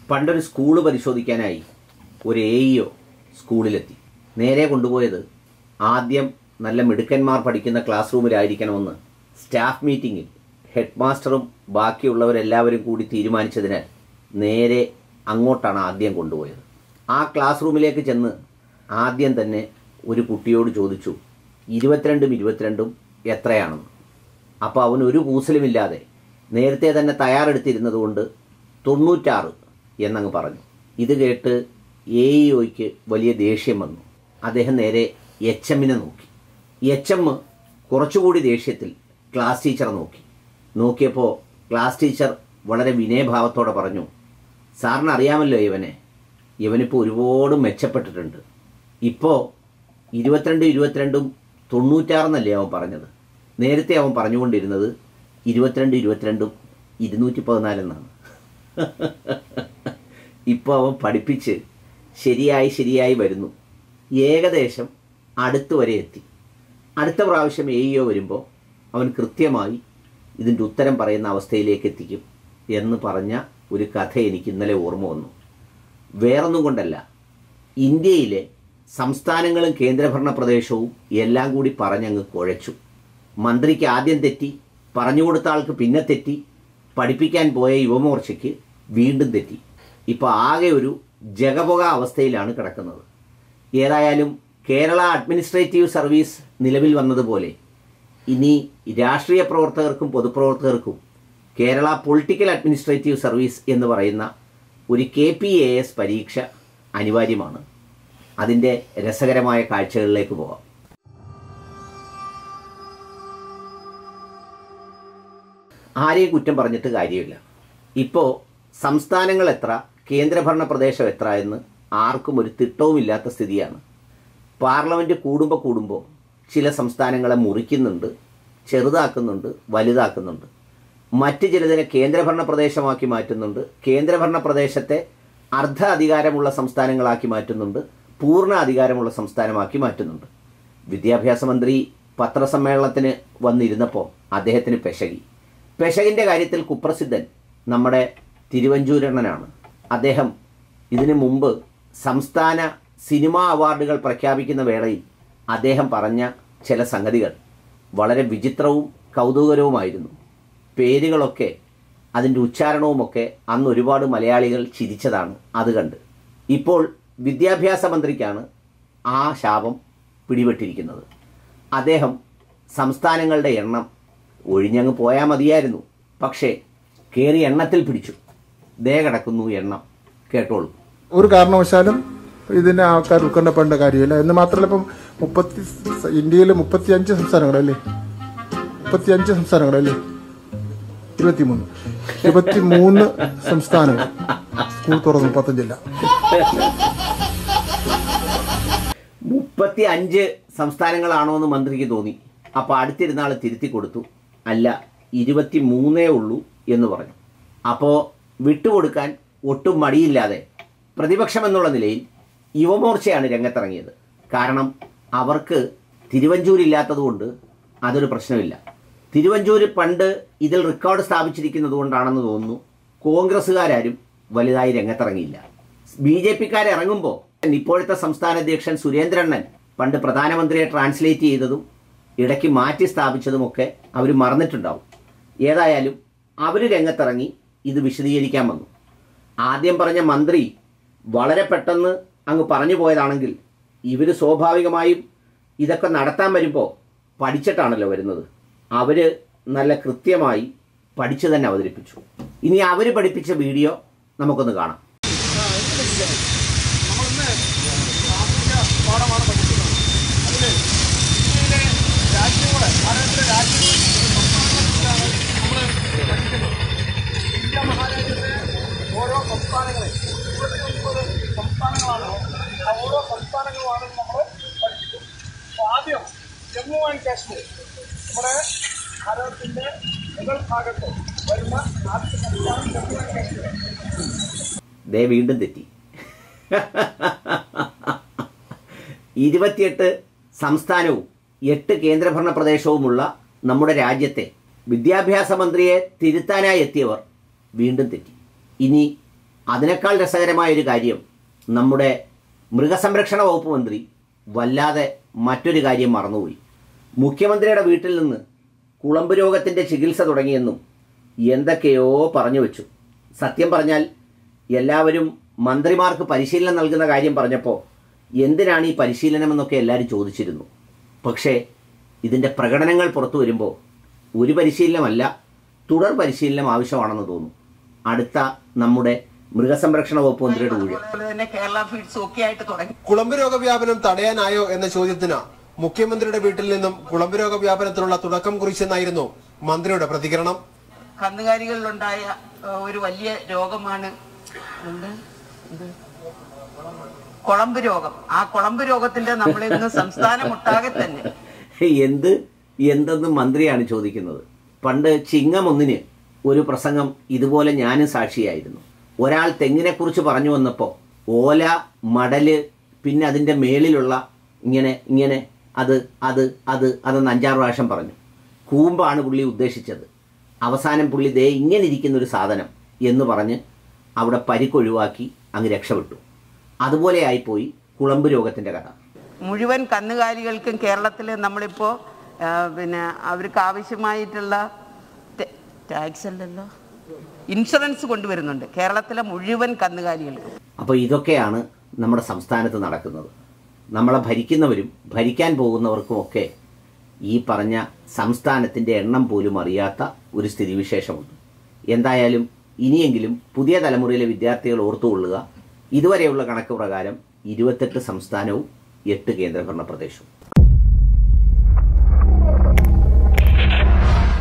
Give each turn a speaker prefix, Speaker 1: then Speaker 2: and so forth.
Speaker 1: പണ്ടൊരു സ്കൂള് പരിശോധിക്കാനായി ഒരു A EO സ്കൂളിലെത്തി നേരെ കൊണ്ടുപോയത് ആദ്യം നല്ല മിടുക്കന്മാർ പഠിക്കുന്ന ക്ലാസ് റൂമിലായിരിക്കണമെന്ന് സ്റ്റാഫ് മീറ്റിംഗിൽ ഹെഡ് മാസ്റ്ററും ബാക്കിയുള്ളവരെല്ലാവരും കൂടി തീരുമാനിച്ചതിനാൽ നേരെ അങ്ങോട്ടാണ് ആദ്യം കൊണ്ടുപോയത് ആ ക്ലാസ് റൂമിലേക്ക് ചെന്ന് ആദ്യം തന്നെ ഒരു കുട്ടിയോട് ചോദിച്ചു ഇരുപത്തിരണ്ടും ഇരുപത്തിരണ്ടും എത്രയാണെന്ന് അപ്പോൾ അവൻ ഒരു കൂസലുമില്ലാതെ നേരത്തെ തന്നെ തയ്യാറെടുത്തിരുന്നതുകൊണ്ട് തൊണ്ണൂറ്റാറ് എന്നങ്ങ് പറഞ്ഞു ഇത് കേട്ട് എ ഇഒയ്ക്ക് വലിയ ദേഷ്യം വന്നു അദ്ദേഹം നേരെ എച്ച് എമ്മിനെ നോക്കി എച്ച് എം കുറച്ചുകൂടി ദേഷ്യത്തിൽ ക്ലാസ് ടീച്ചറെ നോക്കി നോക്കിയപ്പോൾ ക്ലാസ് ടീച്ചർ വളരെ വിനയഭാവത്തോടെ പറഞ്ഞു സാറിന് അറിയാമല്ലോ ഇവനെ ഇവനിപ്പോൾ ഒരുപാട് മെച്ചപ്പെട്ടിട്ടുണ്ട് ഇപ്പോൾ ഇരുപത്തിരണ്ട് ഇരുപത്തിരണ്ടും തൊണ്ണൂറ്റാറെന്നല്ലേ അവൻ പറഞ്ഞത് നേരത്തെ അവൻ പറഞ്ഞുകൊണ്ടിരുന്നത് ഇരുപത്തിരണ്ട് ഇരുപത്തിരണ്ടും ഇരുന്നൂറ്റി പതിനാലെന്നാണ് ഇപ്പോൾ അവൻ പഠിപ്പിച്ച് ശരിയായി ശരിയായി വരുന്നു ഏകദേശം അടുത്ത് വരെ എത്തി അടുത്ത പ്രാവശ്യം എ ഇഒ വരുമ്പോൾ അവൻ കൃത്യമായി ഇതിൻ്റെ ഉത്തരം പറയുന്ന അവസ്ഥയിലേക്ക് എത്തിക്കും എന്ന് പറഞ്ഞ ഒരു കഥ എനിക്ക് ഇന്നലെ ഓർമ്മ വന്നു വേറൊന്നും കൊണ്ടല്ല ഇന്ത്യയിലെ സംസ്ഥാനങ്ങളും കേന്ദ്രഭരണ പ്രദേശവും എല്ലാം കൂടി പറഞ്ഞങ്ങ് കുഴച്ചു മന്ത്രിക്ക് ആദ്യം തെറ്റി പറഞ്ഞു കൊടുത്ത ആൾക്ക് പിന്നെ തെറ്റി പഠിപ്പിക്കാൻ പോയ യുവമോർച്ചയ്ക്ക് വീണ്ടും തെറ്റി ഇപ്പോൾ ആകെ ഒരു ജഗപുക അവസ്ഥയിലാണ് കിടക്കുന്നത് ഏതായാലും കേരള അഡ്മിനിസ്ട്രേറ്റീവ് സർവീസ് നിലവിൽ വന്നതുപോലെ ഇനി രാഷ്ട്രീയ പ്രവർത്തകർക്കും പൊതുപ്രവർത്തകർക്കും കേരള പൊളിറ്റിക്കൽ അഡ്മിനിസ്ട്രേറ്റീവ് സർവീസ് എന്ന് പറയുന്ന ഒരു കെ പി എ എസ് പരീക്ഷ അനിവാര്യമാണ് അതിൻ്റെ രസകരമായ കാഴ്ചകളിലേക്ക് പോകാം ആരെയും കുറ്റം പറഞ്ഞിട്ട് കാര്യമില്ല ഇപ്പോൾ സംസ്ഥാനങ്ങൾ എത്ര കേന്ദ്രഭരണ പ്രദേശം എത്ര എന്ന് ആർക്കും ഒരു തിട്ടവുമില്ലാത്ത സ്ഥിതിയാണ് പാർലമെൻറ്റ് കൂടുമ്പോൾ കൂടുമ്പോൾ ചില സംസ്ഥാനങ്ങളെ മുറിക്കുന്നുണ്ട് ചെറുതാക്കുന്നുണ്ട് വലുതാക്കുന്നുണ്ട് മറ്റ് ചിലതിനെ കേന്ദ്രഭരണ പ്രദേശമാക്കി മാറ്റുന്നുണ്ട് കേന്ദ്രഭരണ പ്രദേശത്തെ അർദ്ധ അധികാരമുള്ള സംസ്ഥാനങ്ങളാക്കി മാറ്റുന്നുണ്ട് പൂർണ്ണ അധികാരമുള്ള സംസ്ഥാനമാക്കി മാറ്റുന്നുണ്ട് വിദ്യാഭ്യാസ മന്ത്രി പത്രസമ്മേളനത്തിന് വന്നിരുന്നപ്പോൾ അദ്ദേഹത്തിന് പെശകി പെശകിൻ്റെ കാര്യത്തിൽ കുപ്രസിദ്ധൻ നമ്മുടെ തിരുവഞ്ചൂരണനാണ് അദ്ദേഹം ഇതിനു മുമ്പ് സംസ്ഥാന സിനിമാ അവാർഡുകൾ പ്രഖ്യാപിക്കുന്ന വേളയിൽ അദ്ദേഹം പറഞ്ഞ ചില സംഗതികൾ വളരെ വിചിത്രവും കൗതുകരവുമായിരുന്നു പേരുകളൊക്കെ അതിൻ്റെ ഉച്ചാരണവുമൊക്കെ അന്ന് ഒരുപാട് മലയാളികൾ ചിരിച്ചതാണ് അത് കണ്ട് ഇപ്പോൾ വിദ്യാഭ്യാസ മന്ത്രിക്കാണ് ആ ശാപം പിടിപെട്ടിരിക്കുന്നത് അദ്ദേഹം സംസ്ഥാനങ്ങളുടെ എണ്ണം ഒഴിഞ്ഞങ്ങ് പോയാൽ മതിയായിരുന്നു പക്ഷേ കയറി എണ്ണത്തിൽ പിടിച്ചു ദേ കിടക്കുന്നു എണ്ണം കേട്ടോളൂ
Speaker 2: ഒരു കാരണവശാലും ഇതിനെ ആൾക്കാർ ഉത്കണ്ഠപ്പെടേണ്ട കാര്യമില്ല എന്ന് മാത്രമല്ല ഇപ്പം മുപ്പത്തി ഇന്ത്യയിൽ മുപ്പത്തി അഞ്ച് സംസ്ഥാനങ്ങളല്ലേ മുപ്പത്തി അഞ്ച് സംസ്ഥാനങ്ങളല്ലേ ഇരുപത്തിമൂന്ന് ഇരുപത്തി മൂന്ന് സംസ്ഥാനങ്ങൾ സ്കൂൾ തുറന്നു മുപ്പത്തഞ്ചില്ല
Speaker 1: മുപ്പത്തി അഞ്ച് സംസ്ഥാനങ്ങളാണോ എന്ന് മന്ത്രിക്ക് തോന്നി അപ്പോൾ അടുത്തിരുന്ന ആൾ തിരുത്തി കൊടുത്തു അല്ല ഇരുപത്തി മൂന്നേ ഉള്ളൂ എന്ന് പറഞ്ഞു അപ്പോൾ വിട്ടുകൊടുക്കാൻ ഒട്ടും മടിയില്ലാതെ പ്രതിപക്ഷം എന്നുള്ള നിലയിൽ യുവമോർച്ചയാണ് രംഗത്തിറങ്ങിയത് കാരണം അവർക്ക് തിരുവഞ്ചൂരില്ലാത്തതുകൊണ്ട് അതൊരു പ്രശ്നമില്ല തിരുവഞ്ചൂര് പണ്ട് ഇതിൽ റെക്കോർഡ് സ്ഥാപിച്ചിരിക്കുന്നത് കൊണ്ടാണെന്ന് തോന്നുന്നു കോൺഗ്രസ്സുകാരും വലുതായി രംഗത്തിറങ്ങിയില്ല ബി ജെ പിക്കാരിറങ്ങുമ്പോൾ ഇപ്പോഴത്തെ സംസ്ഥാന അധ്യക്ഷൻ സുരേന്ദ്രണ്ണൻ പണ്ട് പ്രധാനമന്ത്രിയെ ട്രാൻസ്ലേറ്റ് ചെയ്തതും ഇടയ്ക്ക് മാറ്റി സ്ഥാപിച്ചതുമൊക്കെ അവർ മറന്നിട്ടുണ്ടാവും ഏതായാലും അവർ രംഗത്തിറങ്ങി ഇത് വിശദീകരിക്കാൻ വന്നു ആദ്യം പറഞ്ഞ മന്ത്രി വളരെ പെട്ടെന്ന് അങ്ങ് പറഞ്ഞു പോയതാണെങ്കിൽ ഇവർ സ്വാഭാവികമായും ഇതൊക്കെ നടത്താൻ വരുമ്പോൾ പഠിച്ചിട്ടാണല്ലോ വരുന്നത് അവർ നല്ല കൃത്യമായി പഠിച്ചു തന്നെ അവതരിപ്പിച്ചു ഇനി അവർ പഠിപ്പിച്ച വീഡിയോ നമുക്കൊന്ന് കാണാം
Speaker 3: പാഠമാണ് പഠിക്കുന്നത് അതിൽ ഇന്ത്യയിലെ രാജ്യങ്ങളെ ഭാരതത്തിലെ രാജ്യങ്ങളെ സംസ്ഥാനങ്ങളെക്കുറിച്ചാണ് നമ്മൾ പഠിക്കുന്നത് ഇന്ത്യ മഹാരാജ്യത്തെ ഓരോ സംസ്ഥാനങ്ങളെ ഇരുപത്തിയൊൻപത് സംസ്ഥാനങ്ങളാണ് ആ ഓരോ സംസ്ഥാനങ്ങളുമാണ് നമ്മൾ പഠിക്കുന്നത് അപ്പോൾ ആദ്യം ജമ്മു ആൻഡ് കാശ്മീർ നമ്മുടെ ഭാരതത്തിൻ്റെ മുകൾ ഭാഗത്ത് വരുന്ന ആദ്യ സംസ്ഥാനം ജമ്മു ആൻഡ് കാശ്മീർ
Speaker 1: ദേ വീണ്ടും തെറ്റി ഇരുപത്തിയെട്ട് സംസ്ഥാനവും എട്ട് കേന്ദ്രഭരണ പ്രദേശവുമുള്ള നമ്മുടെ രാജ്യത്തെ വിദ്യാഭ്യാസ മന്ത്രിയെ തിരുത്താനായി എത്തിയവർ വീണ്ടും തെറ്റി ഇനി അതിനേക്കാൾ രസകരമായ ഒരു കാര്യം നമ്മുടെ മൃഗസംരക്ഷണ വകുപ്പ് മന്ത്രി വല്ലാതെ മറ്റൊരു കാര്യം മറന്നുപോയി മുഖ്യമന്ത്രിയുടെ വീട്ടിൽ നിന്ന് കുളമ്പ് രോഗത്തിൻ്റെ ചികിത്സ തുടങ്ങിയെന്നും എന്തൊക്കെയോ പറഞ്ഞു വെച്ചു സത്യം പറഞ്ഞാൽ എല്ലാവരും മന്ത്രിമാർക്ക് പരിശീലനം നൽകുന്ന കാര്യം പറഞ്ഞപ്പോൾ എന്തിനാണ് ഈ പരിശീലനമെന്നൊക്കെ എല്ലാവരും ചോദിച്ചിരുന്നു പക്ഷേ ഇതിൻ്റെ പ്രകടനങ്ങൾ പുറത്തു വരുമ്പോൾ ഒരു പരിശീലനമല്ല തുടർ പരിശീലനം ആവശ്യമാണെന്ന് തോന്നുന്നു അടുത്ത നമ്മുടെ മൃഗസംരക്ഷണ വകുപ്പ് മന്ത്രിയുടെ ഊഴം
Speaker 4: അതുപോലെ തന്നെ കേരള ഫീഡ്സ് ഒക്കെ ആയിട്ട് തുടങ്ങി
Speaker 5: കുളമ്പ് രോഗവ്യാപനം തടയാനായോ എന്ന ചോദ്യത്തിന് മുഖ്യമന്ത്രിയുടെ വീട്ടിൽ നിന്നും കുളമ്പ് രോഗവ്യാപനത്തിനുള്ള തുടക്കം കുറിച്ചെന്നായിരുന്നു മന്ത്രിയുടെ പ്രതികരണം
Speaker 4: കന്നുകാലികളിലുണ്ടായ ഏഹ്, ഒരു വലിയ രോഗമാണ് എന്ത്? എന്ത്? കുളമ്പ് രോഗം ആ കുളമ്പ് രോഗത്തിന്റെ നമ്മൾ ഇന്ന് സംസ്ഥാനം ഒട്ടാകെ തന്നെ
Speaker 1: എന്ത് എന്തെന്ന് മന്ത്രിയാണ് ചോദിക്കുന്നത് പണ്ട് ചിങ്ങം ഒന്നിന് ഒരു പ്രസംഗം ഇതുപോലെ ഞാനും സാക്ഷിയായിരുന്നു ഒരാൾ തെങ്ങിനെക്കുറിച്ച് പറഞ്ഞു വന്നപ്പോൾ ഓല മടല് പിന്നെ അതിൻ്റെ മേളിലുള്ള ഇങ്ങനെ ഇങ്ങനെ അത് അത് അത് അതെന്ന് അഞ്ചാറ് പ്രാവശ്യം പറഞ്ഞു കൂമ്പാണ് പുള്ളി ഉദ്ദേശിച്ചത് അവസാനം പുള്ളി ദേ ഇങ്ങനെ ഇരിക്കുന്ന ഒരു സാധനം എന്ന് പറഞ്ഞ് അവിടെ പരിക്കൊഴിവാക്കി അങ്ങ് രക്ഷപ്പെട്ടു അതുപോലെ ആയിപ്പോയി കുളമ്പ് രോഗത്തിൻ്റെ കഥ
Speaker 4: മുഴുവൻ കന്നുകാലികൾക്കും കേരളത്തിൽ നമ്മളിപ്പോ ആ, പിന്നെ അവർക്ക് ആവശ്യമായിട്ടുള്ള ടെ- ടാക്സ് അല്ലല്ലോ ഇൻഷുറൻസ് കൊണ്ടുവരുന്നുണ്ട് കേരളത്തിലെ മുഴുവൻ കന്നുകാലികൾക്കും
Speaker 1: അപ്പോൾ ഇതൊക്കെയാണ് നമ്മുടെ സംസ്ഥാനത്ത് നടക്കുന്നത് നമ്മളെ ഭരിക്കുന്നവരും ഭരിക്കാൻ പോകുന്നവർക്കുമൊക്കെ ഈ പറഞ്ഞ സംസ്ഥാനത്തിൻ്റെ എണ്ണം പോലും അറിയാത്ത ഒരു സ്ഥിതിവിശേഷമുണ്ട് എന്തായാലും ഇനിയെങ്കിലും പുതിയ തലമുറയിലെ വിദ്യാർത്ഥികൾ ഓർത്തുകൊള്ളുക ഇതുവരെയുള്ള കണക്ക് പ്രകാരം ഇരുപത്തെട്ട് സംസ്ഥാനവും എട്ട് കേന്ദ്രഭരണ പ്രദേശവും